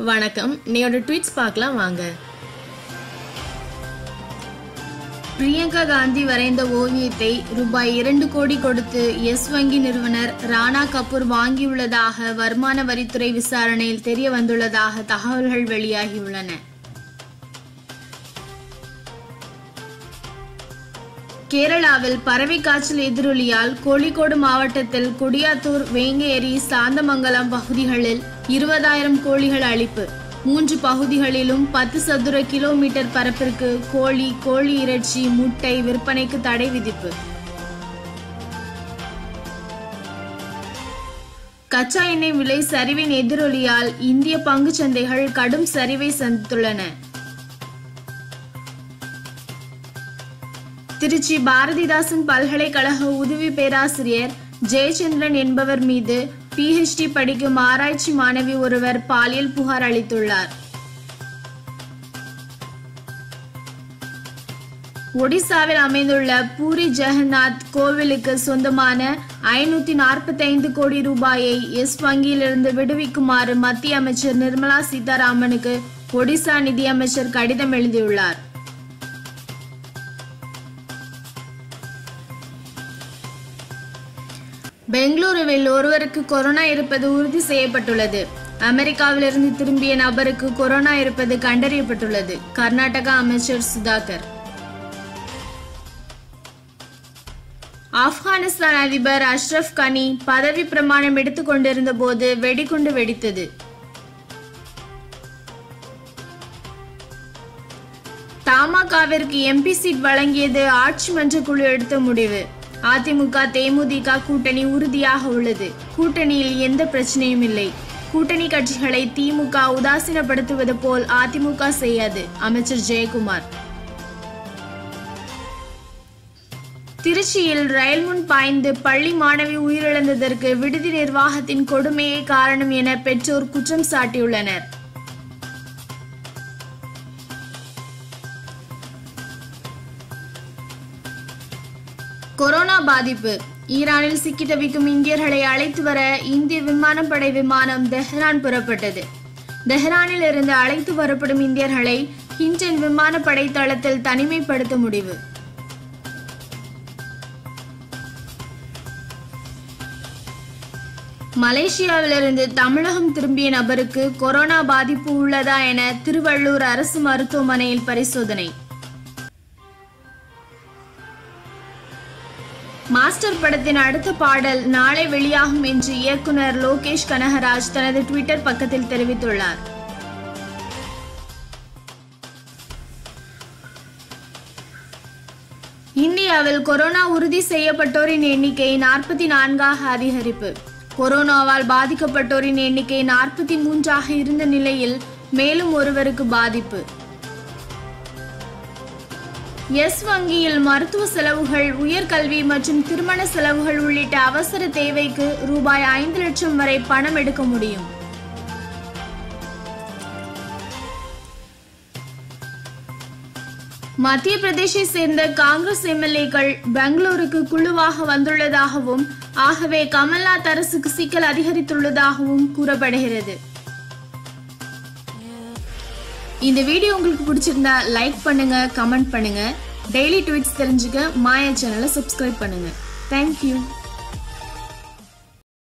வணக்கம் நீயோட ட்வீட்ஸ் பார்க்கலாம் வாங்க பிரியங்கா காந்தி வரைந்த ஓவியத்தை ரூபாய் இரண்டு கோடி கொடுத்து எஸ் வங்கி நிறுவனர் ராணா கபூர் வாங்கியுள்ளதாக வருமான வரித்துறை விசாரணையில் தெரிய வந்துள்ளதாக தகவல்கள் வெளியாகியுள்ளன கேரளாவில் பறவை காய்ச்சல் எதிரொலியால் கோழிக்கோடு மாவட்டத்தில் குடியாத்தூர் வேங்கேரி சாந்தமங்கலம் பகுதிகளில் இருபதாயிரம் கோழிகள் அழிப்பு மூன்று பகுதிகளிலும் பத்து சதுர கிலோமீட்டர் பரப்பிற்கு கோழி கோழி இறைச்சி முட்டை விற்பனைக்கு தடை விதிப்பு கச்சா எண்ணெய் விலை சரிவின் எதிரொலியால் இந்திய பங்குச் சந்தைகள் கடும் சரிவை சந்தித்துள்ளன திருச்சி பாரதிதாசன் பல்கலைக்கழக உதவி பேராசிரியர் ஜெயச்சந்திரன் என்பவர் மீது பிஹெச்டி படிக்கும் ஆராய்ச்சி மாணவி ஒருவர் பாலியல் புகார் அளித்துள்ளார் ஒடிசாவில் அமைந்துள்ள பூரி ஜெகநாத் கோவிலுக்கு சொந்தமான ஐநூத்தி நாற்பத்தைந்து கோடி ரூபாயை எஸ் வங்கியிலிருந்து விடுவிக்குமாறு மத்திய அமைச்சர் நிர்மலா சீதாராமனுக்கு ஒடிசா நிதியமைச்சர் கடிதம் எழுதியுள்ளார் பெங்களூருவில் ஒருவருக்கு கொரோனா இருப்பது உறுதி செய்யப்பட்டுள்ளது அமெரிக்காவிலிருந்து திரும்பிய நபருக்கு கொரோனா இருப்பது கண்டறியப்பட்டுள்ளது கர்நாடகா அமைச்சர் சுதாகர் ஆப்கானிஸ்தான் அதிபர் அஷ்ரப் கனி பதவி பிரமாணம் எடுத்துக் கொண்டிருந்த போது வெடிகுண்டு வெடித்தது தமாகவிற்கு எம்பி சீட் வழங்கியது ஆட்சி மன்ற குழு எடுத்த முடிவு அதிமுக தேமுதிக கூட்டணி உறுதியாக உள்ளது கூட்டணியில் எந்த பிரச்சனையும் இல்லை கூட்டணி கட்சிகளை திமுக உதாசீனப்படுத்துவது போல் அதிமுக செய்யாது அமைச்சர் ஜெயக்குமார் திருச்சியில் ரயில் முன் பாய்ந்து பள்ளி மாணவி உயிரிழந்ததற்கு விடுதி நிர்வாகத்தின் கொடுமையே காரணம் என பெற்றோர் குற்றம் சாட்டியுள்ளனர் கொரோனா பாதிப்பு ஈரானில் சிக்கி தவிக்கும் இந்தியர்களை அழைத்து வர இந்திய விமானப்படை விமானம் தெஹ்ரான் புறப்பட்டது தெஹ்ரானில் இருந்து அழைத்து வரப்படும் இந்தியர்களை ஹிண்டன் விமானப்படை தளத்தில் தனிமைப்படுத்த முடிவு மலேசியாவிலிருந்து தமிழகம் திரும்பிய நபருக்கு கொரோனா பாதிப்பு உள்ளதா என திருவள்ளூர் அரசு மருத்துவமனையில் பரிசோதனை மாஸ்டர் படத்தின் அடுத்த பாடல் நாளை வெளியாகும் என்று இயக்குனர் லோகேஷ் கனகராஜ் தனது ட்விட்டர் பக்கத்தில் தெரிவித்துள்ளார் இந்தியாவில் கொரோனா உறுதி செய்யப்பட்டோரின் எண்ணிக்கை நாற்பத்தி நான்காக அதிகரிப்பு கொரோனாவால் பாதிக்கப்பட்டோரின் எண்ணிக்கை நாற்பத்தி மூன்றாக இருந்த நிலையில் மேலும் ஒருவருக்கு பாதிப்பு எஸ் வங்கியில் மருத்துவ செலவுகள் உயர்கல்வி மற்றும் திருமண செலவுகள் உள்ளிட்ட அவசர தேவைக்கு ரூபாய் ஐந்து லட்சம் வரை பணம் எடுக்க முடியும் மத்திய பிரதேசை சேர்ந்த காங்கிரஸ் எம்எல்ஏக்கள் பெங்களூருக்கு குழுவாக வந்துள்ளதாகவும் ஆகவே கமல்நாத் அரசுக்கு சிக்கல் அதிகரித்துள்ளதாகவும் கூறப்படுகிறது இந்த வீடியோ உங்களுக்கு பிடிச்சிருந்தா லைக் பண்ணுங்க கமெண்ட் பண்ணுங்க டெய்லி ட்வீட்ஸ் தெரிஞ்சுக்க மாயா சேனலை சப்ஸ்கிரைப் பண்ணுங்க தேங்க்யூ